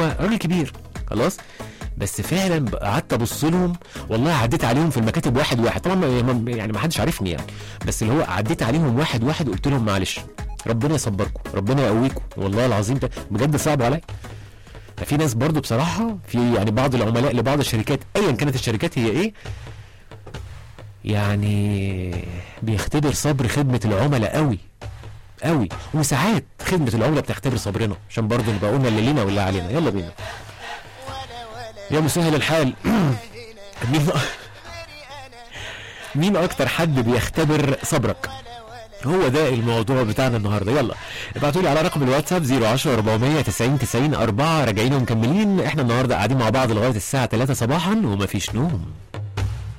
هم راجل كبير خلاص بس فعلا قعدت ابص لهم والله عديت عليهم في المكاتب واحد واحد طبعا ما- ما- يعني ما حدش عارفني يعني بس اللي هو عديت عليهم واحد واحد قلت لهم معلش ربنا يصبركم ربنا يقويكم والله العظيم ده بجد صعب عليا ففي ناس برضو بصراحة في يعني بعض العملاء لبعض الشركات ايا كانت الشركات هي ايه يعني بيختبر صبر خدمة العملاء قوي قوي وساعات خدمة العملاء بتختبر صبرنا عشان برضو نبقى قلنا اللي لينا واللي علينا يلا بينا يا مسهل الحال مين مين اكتر حد بيختبر صبرك هو ده الموضوع بتاعنا النهارده يلا ابعتوا لي على رقم الواتساب 010 490 90 4 راجعين ومكملين احنا النهارده قاعدين مع بعض لغايه الساعه 3 صباحا ومفيش نوم